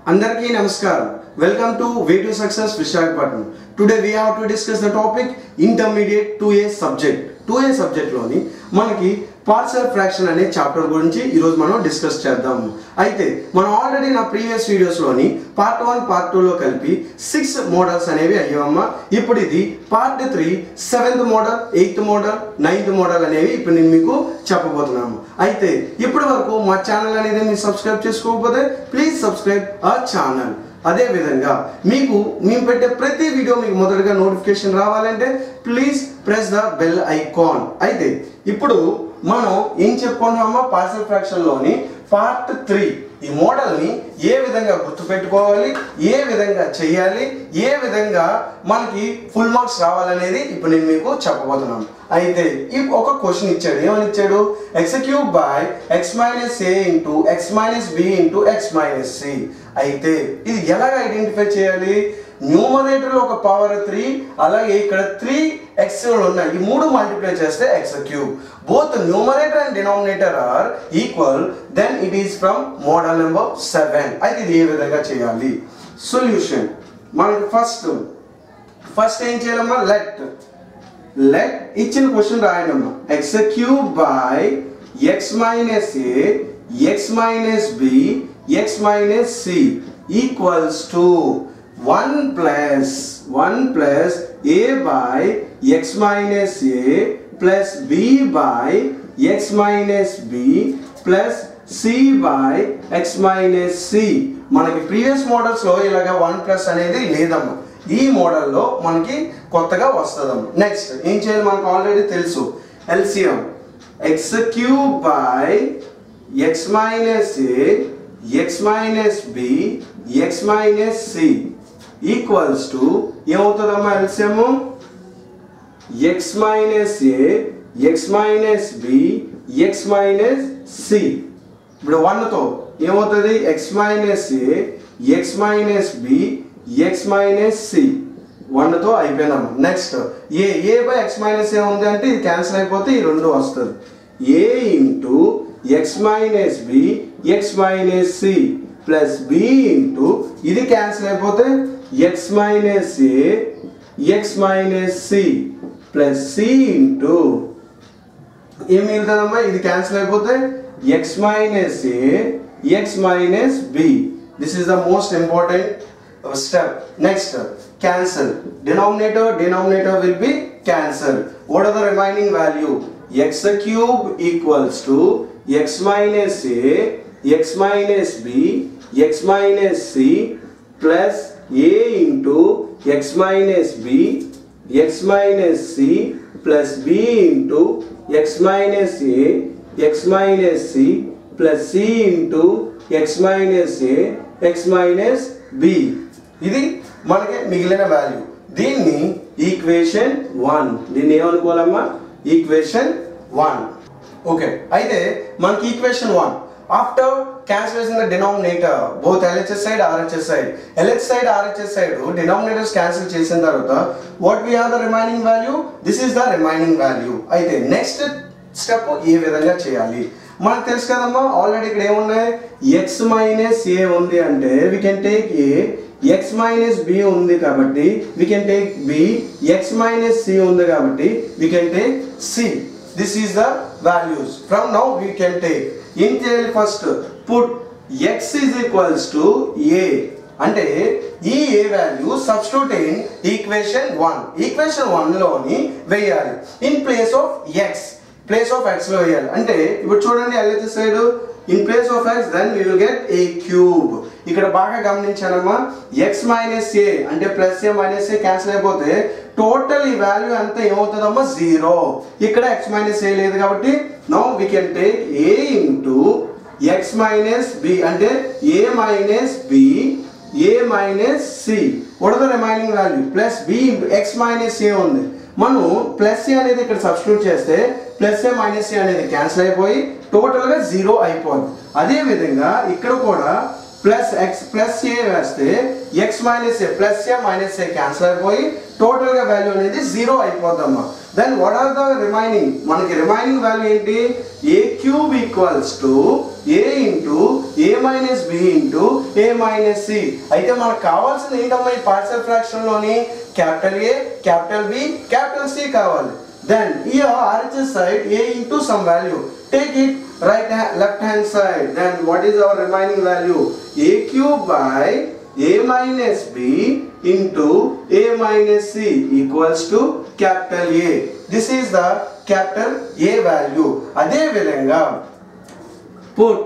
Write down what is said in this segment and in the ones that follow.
అందరికీ నమస్కారం welcome to way to success Visakhapatnam today we have to discuss the topic intermediate two A subject two A సబ్జెక్ట్లోని మనకి partial fraction అనే chapter గురించి ఈరోజు మనం డిస్కస్ చేద్దాము అయితే మనం ఆల్రెడీ నా ప్రీవియస్ వీడియోస్లోని పార్ట్ వన్ పార్ట్ టూలో కలిపి సిక్స్ మోడల్స్ అనేవి అయ్యామమ్మా ఇప్పుడు ఇది part three seventh model eighth model ninth model అనేవి ఇప్పుడు నేను మీకు చెప్పబోతున్నాము అయితే ఇప్పటి వరకు మా ఛానల్ అనేది మీరు సబ్స్క్రైబ్ చేసుకోకపోతే ప్లీజ్ సబ్స్క్రైబ్ ఆ ఛానల్ అదే విధంగా మీకు మేము పెట్టే ప్రతి వీడియో మీకు మొదటగా నోటిఫికేషన్ రావాలంటే please press the bell icon అయితే ఇప్పుడు మనం ఏం చెప్పుకున్నామో పార్సల్ ఫ్రాక్షన్లోని పార్ట్ త్రీ ఈ మోడల్ని ఏ విధంగా గుర్తుపెట్టుకోవాలి ఏ విధంగా చేయాలి ఏ విధంగా మనకి ఫుల్ మార్క్స్ రావాలనేది ఇప్పుడు నేను మీకు చెప్పబోతున్నాను అయితే ఈ ఒక క్వశ్చన్ ఇచ్చాడు ఏమని ఇచ్చాడు x cube by x minus a into x minus b into x minus c అయితే ఇది ఎలాగ ఐడెంటిఫై చేయాలి న్యూమరేటర్ ఒక పవర్ త్రీ అలాగే ఇక్కడ త్రీ ఎక్స్ ఉన్నాయి ఈ మూడు మల్టిప్లై చేస్తే x cube both numerator and denominator are equal then it is from model number seven అయితే ఇది ఏ విధంగా చేయాలి సొల్యూషన్ మనకి ఫస్ట్ ఫస్ట్ ఏం చేయాలమ్మా లెట్ లెట్ ఇచ్చిన క్వశ్చన్ రాయడమ్మా x cube by x minus A x minus B x minus C equals to one plus one plus a by x minus A plus B by x minus B plus c by x minus c మనకి previous మోడల్స్లో ఇలాగ one plus అనేది లేదమ్మా ఈ మోడల్లో మనకి కొత్తగా వస్తుందమ్మా నెక్స్ట్ ఏం చేయాలి మనకు ఆల్రెడీ తెలుసు LCM x cube by x minus A x minus B x minus C equals to ఏమవుతుందమ్మా ఎల్సిఎం ఎక్స్ మైనస్ ఏ x minus B x minus c ఇప్పుడు వన్తో ఏమవుతుంది ఎక్స్ మైనస్ ఏ x minus B x minus c వన్తో అయిపోయినాము next a a by x minus a ఉంది అంటే ఇది cancel అయిపోతే ఈ రెండు వస్తుంది a into x minus B x minus C plus B into ఇది క్యాన్సిల్ అయిపోతే ఎక్స్ మైనస్ ఏ x minus C plus c into ఏం మిగులుతుందమ్మా ఇది క్యాన్సిల్ అయిపోతే x minus A x minus b this is the most important step next cancel denominator denominator will be cancel what are the remaining value x cube equals to x minus A x minus B x minus C plus a into x minus B x minus C plus B into x minus A x minus C plus c into x minus A x minus b ఇది మనకి మిగిలిన value దీన్ని equation one దీన్ని ఏమనుకోవాలమ్మా equation one okay అయితే మనకి equation one after cancellation the denominator both LHS side RHS side LH side RHS side denominators cancel చేసిన తర్వాత what we are the remaining value this is the remaining value అయితే next step ఏ విధంగా చేయాలి మనకు తెలుసు కదమ్మా ఆల్రెడీ ఇక్కడ ఏమున్నాయి ఎక్స్ మైనస్ ఏ ఉంది అంటే we can take a x minus b ఉంది కాబట్టి we can take b x minus c ఉంది కాబట్టి we can take c this is the values from now we can take ఏం చేయాలి first put x is equals to a అంటే ఈ a value substitute in equation one equation one లోని వేయాలి in place of x place of x లో వేయాలి అంటే ఇప్పుడు చూడండి LH side in place of x then we will get a cube ఇక్కడ బాగా గమనించానమ్మా ఎక్స్ మైనస్ ఏ అంటే plus a minus a cancel అయిపోతే టోటల్ ఈ వాల్యూ అంతా ఏమవుతుందమ్మా జీరో ఇక్కడ ఎక్స్ మైనస్ ఏ లేదు కాబట్టి no we can take a into x minus b అంటే a minus B A minus c what the remaining value plus b x minus a ఉంది మనం ప్లస్ ఏ అనేది ఇక్కడ సబ్స్టిట్యూట్ చేస్తే ప్లస్ ఏ మైనస్ ఏ అనేది cancel అయిపోయి టోటల్గా జీరో అయిపోద్ది అదే విధంగా ఇక్కడ కూడా ప్లస్ ఎక్స్ ప్లస్ ఏ వేస్తే x minus A plus a minus a cancel అయిపోయి టోటల్గా వాల్యూ అనేది జీరో అయిపోద్దమ్మా then what are the remaining మనకి రిమైనింగ్ వాల్యూ ఏంటి a cube equals to A into a minus b into a minus c అయితే మనకు కావాల్సింది ఏంటమ్మా ఈ పార్షల్ ఫ్రాక్షన్ లోని క్యాపిటల్ ఏ క్యాపిటల్ బి క్యాపిటల్ సి కావాలి దెన్ ఈ RHS side a into some value take it right hand, left hand side then what is our remaining value a cube by a minus b into a minus c equals to capital A this is the capital A value అదే విధంగా put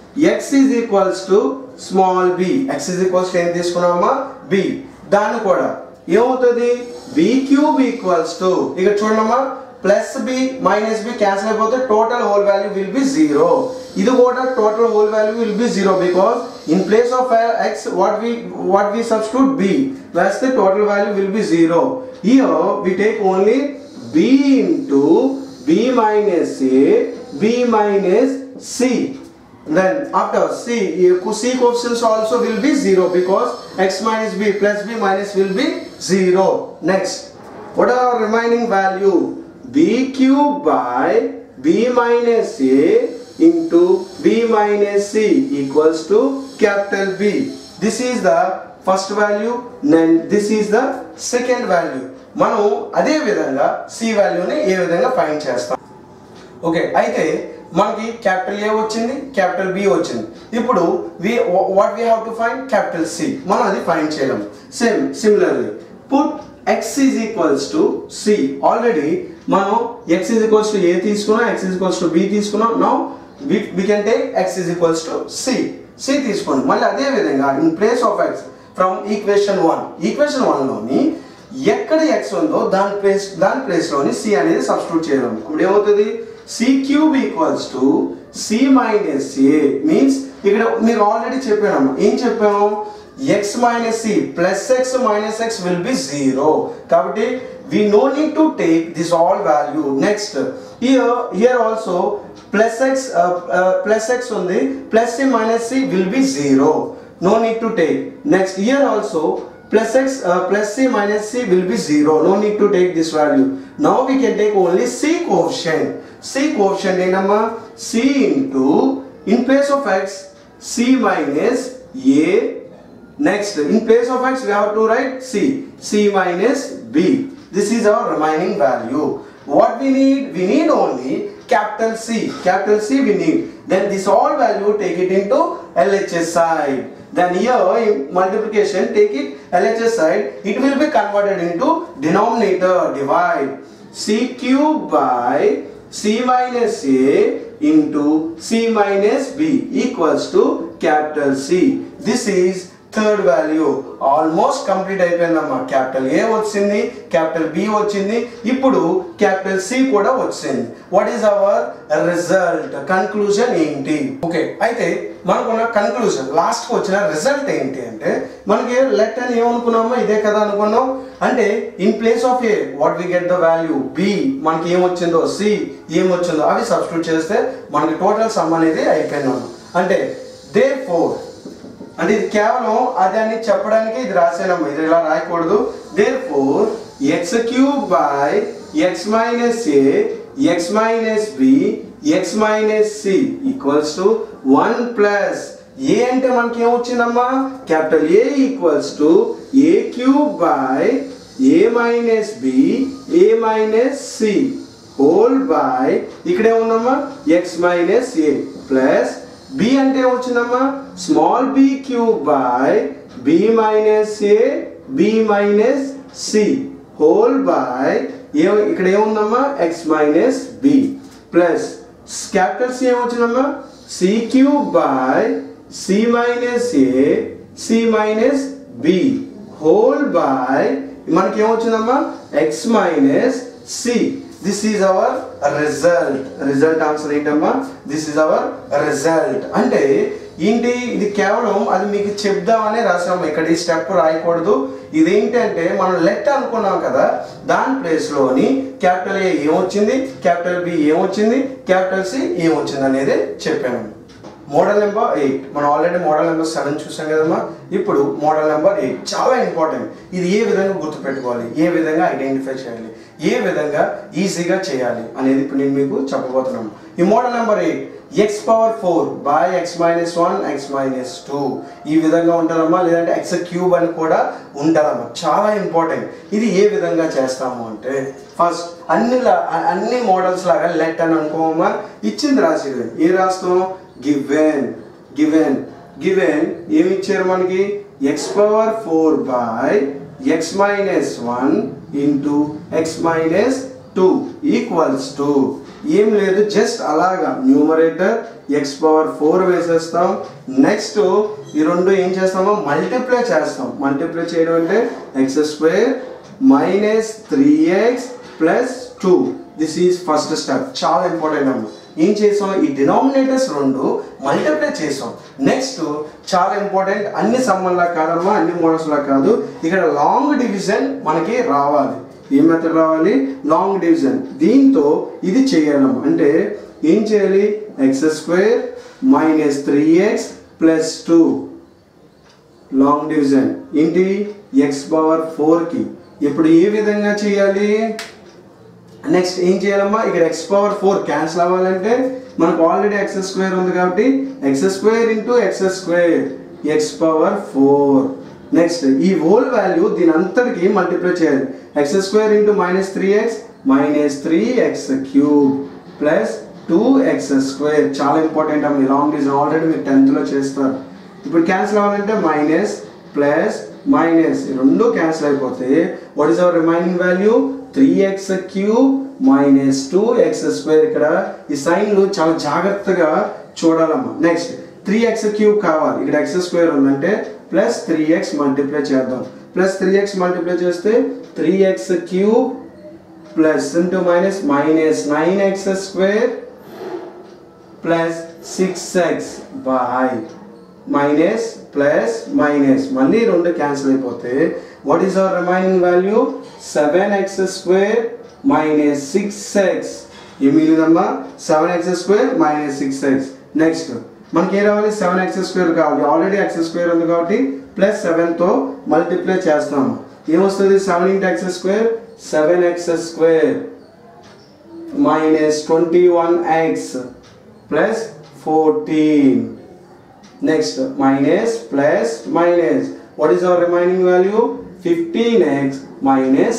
x is equals to small b x is equals to ఏం తీసుకున్నామా b దాన్ని కూడా ఏమవుతుంది b cube equals to ఇక చూడమ్మా plus b minus b cancel అయిపోతే total whole value will be zero ఇది కూడా total whole value will be zero because in place of x what we what we substitute b వేస్తే total value will be zero here we take only b into b minus a b minus c then after c c coefficients also will be 0 because x minus b plus b minus will be 0 next what are our remaining value b cube by b minus a into b minus c equals to capital b this is the first value then this is the second value మనం అదే విధంగా C వాల్యూని ఏ విధంగా find చేస్తాం okay అయితే మనకి capital A వచ్చింది capital B వచ్చింది ఇప్పుడు we what we have to find capital c మనం అది ఫైండ్ చేయలేము same similarly put x is equals to c already మనం x is equals to a తీసుకున్నాం x is equals to b తీసుకున్నాం now we can take x is equals to c c తీసుకోండి మళ్ళీ అదే విధంగా in place of x from equation one equation వన్లోని ఎక్కడ x ఉందో దాని ప్లేస్ దాని ప్లేస్లోని సి అనేది సబ్స్టిట్యూట్ చేయడం ఇప్పుడు ఏమవుతుంది C cube equals to C minus A means ఇక్కడ మీకు ఆల్రెడీ చెప్పాను ఏం చెప్పాము x minus C plus x minus x will be zero కాబట్టి we no need to take this all value next here here also plus x plus x ఉంది plus C minus C will be zero no need to take next here also plus x uh, plus c minus c will be 0 no need to take this value now we can take only c coefficient c coefficient ఏంటమ్మా c into in place of x c minus a next in place of x we have to write c c minus b this is our remaining value what we need we need only capital c capital c we need then this all value take it into LHS side then here in multiplication take it LHS side it will be converted into denominator divide c cube by c minus a into c minus b equals to capital C this is third value almost complete అయిపోయిందమ్మా capital A వచ్చింది capital B వచ్చింది ఇప్పుడు capital C కూడా వచ్చింది what is our result conclusion ఏంటి okay అయితే మనకున్న conclusion last వచ్చిన రిజల్ట్ ఏంటి అంటే మనకి లెట్ అని ఏమనుకున్నామో ఇదే కదా అనుకున్నాం అంటే in place of A what we get the value B మనకి ఏమొచ్చిందో సి ఏమొచ్చిందో అవి సబ్స్టిట్యూట్ చేస్తే మనకి టోటల్ సమ్ అనేది అయిపోయినాము అంటే దే ఫోర్ అంటే ఇది కేవలం అదని చెప్పడానికి ఇది రాసానమ్మా ఇది ఇలా రాయకూడదు therefore x cube by x minus A x minus B x minus C equals to one plus A అంటే మనకి ఏమొచ్చిందమ్మా capital A equals to A cube by A minus B A minus C whole by ఇక్కడే ఉందమ్మా x minus ఏ plus B అంటే వచ్చిందమ్మా small B cube by B minus A B minus C whole by A ఇక్కడ ఏముందమ్మా x minus B plus capital C ఏమొచ్చిందమ్మా C cube by C minus A C minus B whole by మనకి ఏమొచ్చిందమ్మా x minus C this is our result result answer ఏంటమ్మా this is our result అంటే ఏంటి ఇది కేవలం అది మీకు చెప్దామనే రాసాము ఇక్కడ ఈ స్టెప్ రాయకూడదు ఇదేంటంటే మనం లెట్ అనుకున్నాం కదా దాని ప్లేస్లోని క్యాపిటల్ ఏ ఏమొచ్చింది క్యాపిటల్ బి ఏమొచ్చింది క్యాపిటల్ సి ఏమొచ్చింది అనేది చెప్పాను మోడల్ నెంబర్ ఎయిట్ మనం ఆల్రెడీ మోడల్ నెంబర్ సెవెన్ చూసాం కదమ్మా ఇప్పుడు మోడల్ నెంబర్ ఎయిట్ చాలా ఇంపార్టెంట్ ఇది ఏ విధంగా గుర్తుపెట్టుకోవాలి ఏ విధంగా ఐడెంటిఫై చేయాలి ఏ విధంగా ఈజీగా చేయాలి అనేది ఇప్పుడు నేను మీకు చెప్పబోతున్నాను ఈ model number eight x power four by x minus one x minus two ఈ విధంగా ఉంటుందమ్మా లేదంటే ఎక్స్ క్యూబ్ అని కూడా ఉంటుందమ్మా చాలా ఇంపార్టెంట్ ఇది ఏ విధంగా చేస్తాము అంటే ఫస్ట్ అన్ని లా- అన్ని మోడల్స్ లాగా లెట్ అని అనుకోమా ఇచ్చింది రాసేది ఏ రాస్తాం గివెన్ గివెన్ గివెన్ ఏమి ఇచ్చారు మనకి x power four by x minus one into x minus two equals to ఏం లేదు జస్ట్ అలాగా న్యూమరేటర్ ఎక్స్ పవర్ ఫోర్ వేసేస్తాం నెక్స్ట్ ఈ రెండు ఏం చేస్తామో మల్టిప్లై చేస్తాం మల్టిప్లై చేయడం అంటే x square minus three x plus two this is first step చాలా ఇంపార్టెంట్ అమ్మ ఏం చేసాం ఈ డినామినేటర్స్ రెండు మల్టిప్లై చేసాం నెక్స్ట్ చాలా ఇంపార్టెంట్ అన్ని సమ్మన్లా కాదమ్మా అన్ని మోడల్స్లా కాదు ఇక్కడ లాంగ్ డివిజన్ మనకి రావాలి ఏ మెథడ్ రావాలి లాంగ్ డివిజన్ దీంతో ఇది చేయాలమ్మా అంటే ఏం చేయాలి x square minus three x plus two long division ఏంటి ఎక్స్ పవర్ ఫోర్కి ఇప్పుడు ఏ విధంగా చేయాలి నెక్స్ట్ ఏం చేయాలమ్మా ఇక్కడ ఎక్స్ పవర్ ఫోర్ క్యాన్సిల్ అవ్వాలంటే మనకు ఆల్రెడీ ఎక్స్ స్క్వేర్ ఉంది కాబట్టి x square into x square x power four next ఈ హోల్ వాల్యూ దీని అంతటికి మల్టిప్లై చేయాలి x square into minus three x minus three x cube plus two x square చాలా important అమ్మ లాంగ్ డివిజన్ ఆల్రెడీ మీరు టెన్త్లో చేస్తారు ఇప్పుడు క్యాన్సిల్ అవ్వాలంటే మైనస్ ప్లస్ మైనస్ రెండు క్యాన్సిల్ అయిపోతే what is our remaining value three x cube minus two x square ఇక్కడ ఈ సైన్లు చాలా జాగ్రత్తగా చూడాలమ్మా నెక్స్ట్ త్రీ ఎక్స్ క్యూబ్ కావాలి ఇక్కడ ఎక్స్ స్క్వేర్ ఉందంటే ప్లస్ త్రీ ఎక్స్ మల్టిప్లై చేద్దాం ప్లస్ త్రీ ఎక్స్ మల్టిప్లై చేస్తే three x cube plus into minus minus nine x square plus six x by minus plus minus మళ్ళీ రెండు cancel అయిపోతే what is our remaining value seven x square minus six x ఏమి మిగిలిందమ్మా seven x square minus six x next మనకి ఏ రావాలి seven x square కావాలి already x square ఉంది కాబట్టి ప్లస్ సెవెన్తో మల్టిప్లై చేస్తాము ఏమొస్తుంది seven into x square seven x square minus 21x plus 14 next minus plus minus what is our remaining value 15x minus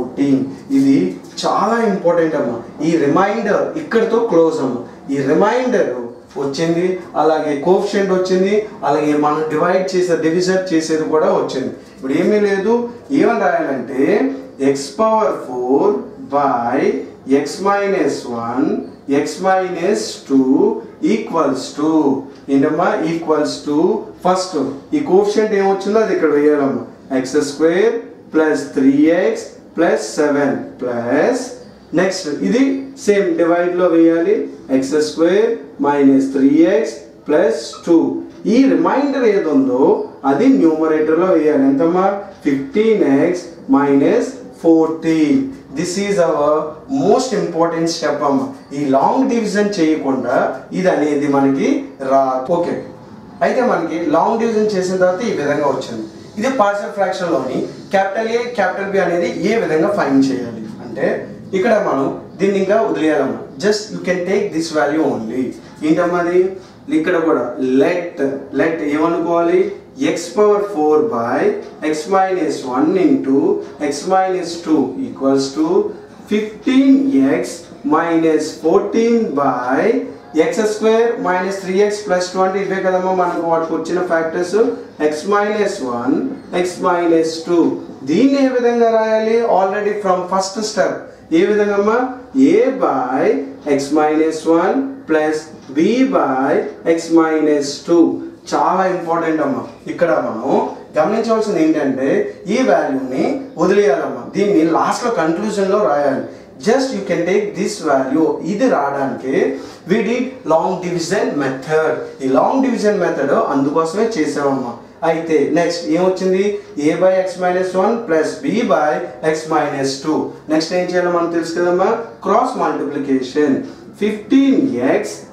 14 ఇది చాలా ఇంపార్టెంట్ అమ్మా ఈ రిమైండర్ ఇక్కడతో క్లోజ్ అమ్మా ఈ రిమైండర్ వచ్చింది అలాగే కోఫిషియంట్ వచ్చింది అలాగే మనం డివైడ్ చేసే డివిజన్ చేసేది కూడా వచ్చింది ఇప్పుడు ఏమీ లేదు ఏమని రాయాలంటే x power four by x minus one x minus two equals to ఏంటమ్మా ఈక్వల్స్ టు ఫస్ట్ ఈ కోఫిషియంట్ ఏమొచ్చిందో అది ఇక్కడ వేయాలమ్మా x square plus three x plus seven plus next ఇది సేమ్ డివైడ్ లో వేయాలి x square minus three x plus two ఈ రిమైండర్ ఏది ఉందో అది న్యూమరేటర్ లో వేయాలి ఎంతమ్మా fifteen x minus fourteen this is our most important step అమ్మ ఈ లాంగ్ డివిజన్ చేయకుండా ఇది అనేది మనకి రా ఓకే అయితే మనకి లాంగ్ డివిజన్ చేసిన తర్వాత ఈ విధంగా వచ్చింది ఇది పార్షల్ ఫ్రాక్షన్ లోని క్యాపిటల్ ఏ క్యాపిటల్ బి అనేది ఏ విధంగా ఫైండ్ చేయాలి అంటే ఇక్కడ మనం దీన్ని ఇంకా వదిలేయాలమ్మా just you can take this value only ఏంటమ్మా అది ఇక్కడ కూడా లెట్ లెట్ ఏమనుకోవాలి x power four by x minus one into x minus two equals to fifteen x minus fourteen by x square minus three x plus twenty ఇవే కదమ్మా మనకు వాటికి వచ్చిన factors x minus one x minus two దీన్ని ఏ విధంగా రాయాలి already from first step ఏ విధంగా అమ్మా A by x minus one plus B by x minus two చాలా ఇంపార్టెంట్ అమ్మా ఇక్కడ మనం గమనించవలసింది ఏంటంటే ఈ వాల్యూని వదిలేయాలమ్మా దీన్ని లాస్ట్లో కన్క్లూజన్లో రాయాలి just you can take this value ఇది రావడానికి we did long division method ఈ లాంగ్ డివిజన్ మెథడ్ అందుకోసమే చేసామమ్మా అయితే నెక్స్ట్ ఏమొచ్చింది A by x minus one plus B by x minus two next ఏం చేయాలో మనం తెలుసు కదమ్మా cross multiplication fifteen x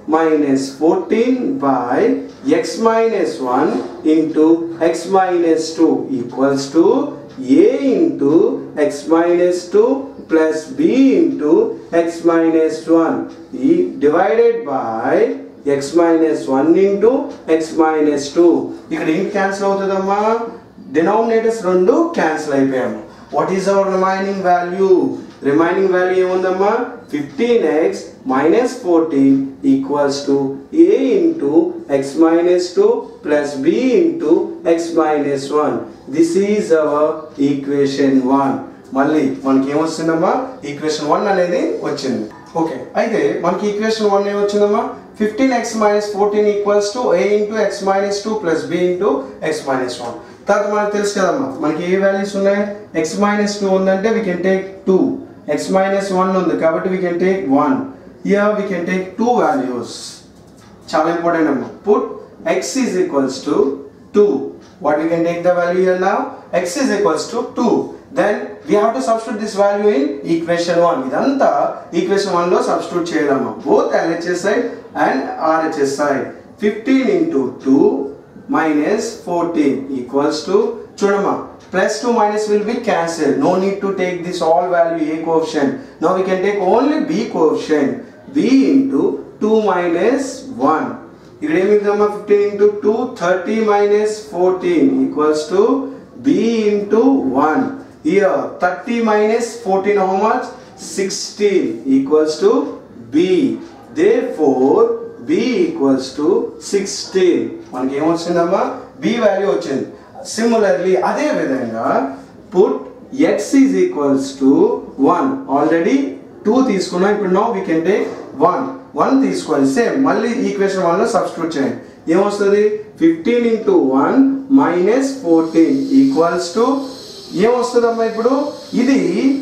minus 14 by x minus 1 into x minus 2 equals to a into x minus 2 plus b into x minus 1 e divided by x minus 1 into x minus 2 ఇక్కడ ఏం cancel అవుతుందమ్మా denominators రెండు cancel అయిపోయాము what is our remaining value remaining value ఏముందమ్మా fifteen x minus fourteen equals to A into x minus two plus B into x minus one this is our equation one మళ్ళీ మనకి ఏమొచ్చిందమ్మా equation one అనేది వచ్చింది okay అయితే మనకి equation one ఏమొచ్చిందమ్మా fifteen x minus fourteen equals to A into x minus two plus B into x minus one తర్వాత మనకు తెలుసు కదమ్మా మనకి ఏ వాల్యూస్ ఉన్నాయి ఎక్స్ మైనస్ టూ ఉందంటే we can take two x minus one ఉంది కాబట్టి we can take one here we can take two values చాలా ఇంపార్టెంట్ అమ్మా put x is equals to two what we can take the value here now x is equals to 2 then we have to substitute this value in equation 1 ఇదంతా equation 1 లో substitute చేయాలమ్మా both LHS side and RHS side 15 into 2 minus 14 equals to చూడమ్మా plus 2 minus will be cancelled no need to take this all value a coefficient now we can take only b coefficient b into 2 minus 1 ఇక్కడ ఏమి ఇద్దామా fifteen into two thirty minus fourteen equals to B into one here thirty minus fourteen how much sixteen equals to B therefore B equals to sixteen మనకి ఏమొచ్చిందమ్మా B value వచ్చింది similarly అదే విధంగా put x is equals to one already two తీసుకున్నాం ఇప్పుడు no we can take one one తీసుకోవాలి same మళ్ళీ equation one లో సబ్స్టిట్యూట్ చేయండి ఏమొస్తుంది fifteen into one minus fourteen equals to ఏమొస్తుందమ్మా ఇప్పుడు ఇది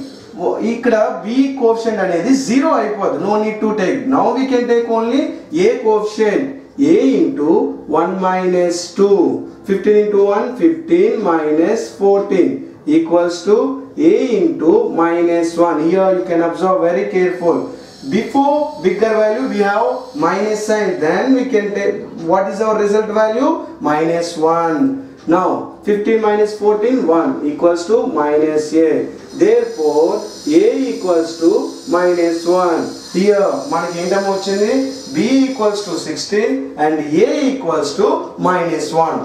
ఓ- ఇక్కడ బి కోఫిషియంట్ అనేది జీరో అయిపోద్ది no need to take now we can take only A coefficient A into one minus two fifteen into one fifteen minus fourteen equals to a into minus 1 here you can observe very careful before bigger value we have minus sign then we can take what is our result value minus 1 now 15 minus 14 1 equals to minus a therefore a equals to minus 1 here మనకి ఏంటమ్మా వచ్చింది b equals to 16 and a equals to minus 1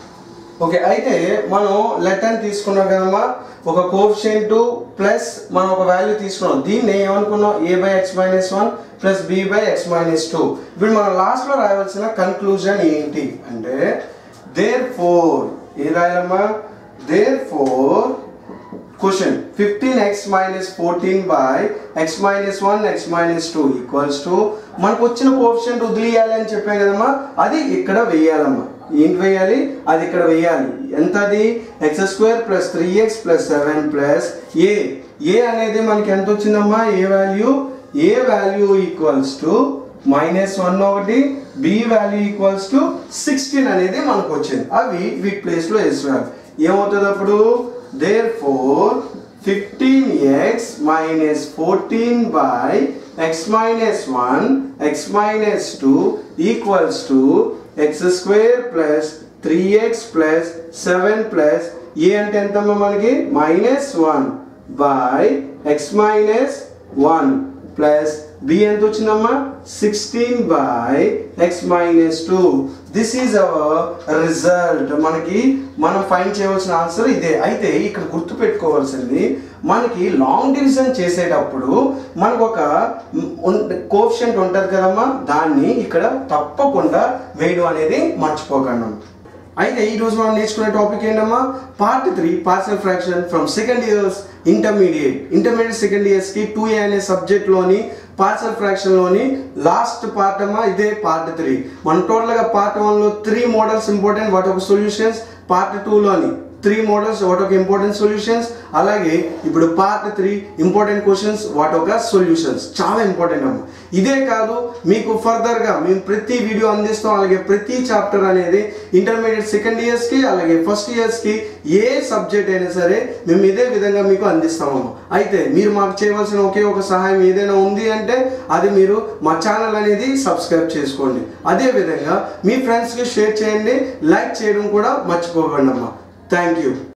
okay అయితే మనం letter తీసుకున్నాం కదమ్మా ఒక coefficient plus మనం ఒక వాల్యూ తీసుకున్నాం దీన్ని ఏమనుకున్నాం A by x minus one plus B by x minus two ఇప్పుడు మనం లాస్ట్లో రాయవలసిన కన్క్లూజన్ ఏంటి అంటే దేర్ ఫోర్ ఏ రాయాలమ్మా therefore question fifteen x minus fourteen by x minus one x minus two equals to మనకు వచ్చిన కోఫిషియంట్ వదిలేయాలి అని చెప్పాం కదమ్మా అది ఇక్కడ వేయాలమ్మా ఏంటి వేయాలి అది ఇక్కడ వేయాలి ఎంత అది x square plus three x plus seven plus A A అనేది మనకి ఎంత వచ్చిందమ్మా A value A value equals to minus one ఒకటి B value equals to sixteen అనేది మనకు వచ్చింది అవి వీటి ప్లేస్లో వేసుకోవాలి ఏమవుతుంది అప్పుడు therefore fifteen x minus fourteen by x minus one x minus two equals to x square plus three x plus seven plus A అంటే ఎంతమ్మా మనకి minus one by x minus one plus B ఎంత వచ్చిందమ్మా sixteen by x minus two this is our result మనకి మనం find చేయవలసిన answer ఇదే అయితే ఇక్కడ గుర్తు పెట్టుకోవాల్సింది మనకి లాంగ్ డివిజన్ చేసేటప్పుడు మనకు ఒక కోఫిషియంట్ ఉంటుంది కదమ్మా దాన్ని ఇక్కడ తప్పకుండా వేయడం అనేది మర్చిపోకండి అయితే ఈ రోజు మనం నేర్చుకునే టాపిక్ ఏంటమ్మా part three parcel fraction from second years intermediate intermediate second years కి టూ ఏ అనే సబ్జెక్ట్ లోని పార్సల్ ఫ్రాక్షన్ లోని లాస్ట్ పార్ట్ అమ్మా ఇదే పార్ట్ త్రీ మన టోటల్ గా పార్ట్ వన్ లో త్రీ మోడల్స్ ఇంపార్టెంట్ వాటి ఒక సొల్యూషన్స్ పార్ట్ టూ లోని త్రీ మోడల్స్ వాటి ఒక ఇంపార్టెంట్ సొల్యూషన్స్ అలాగే ఇప్పుడు పార్ట్ త్రీ ఇంపార్టెంట్ క్వశ్చన్స్ వాటి ఒక సొల్యూషన్స్ చాలా ఇంపార్టెంట్ అమ్మ ఇదే కాదు మీకు ఫర్దర్గా మేము ప్రతి వీడియో అందిస్తాం అలాగే ప్రతి చాప్టర్ అనేది ఇంటర్మీడియట్ సెకండ్ ఇయర్స్కి అలాగే ఫస్ట్ ఇయర్స్కి ఏ సబ్జెక్ట్ అయినా సరే మేము ఇదే విధంగా మీకు అందిస్తామమ్మ అయితే మీరు మాకు చేయవలసిన ఒకే ఒక సహాయం ఏదైనా ఉంది అంటే అది మీరు మా ఛానల్ అనేది సబ్స్క్రైబ్ చేసుకోండి అదే విధంగా మీ ఫ్రెండ్స్కి షేర్ చేయండి లైక్ చేయడం కూడా మర్చిపోకండి అమ్మా థ్యాంక్ యూ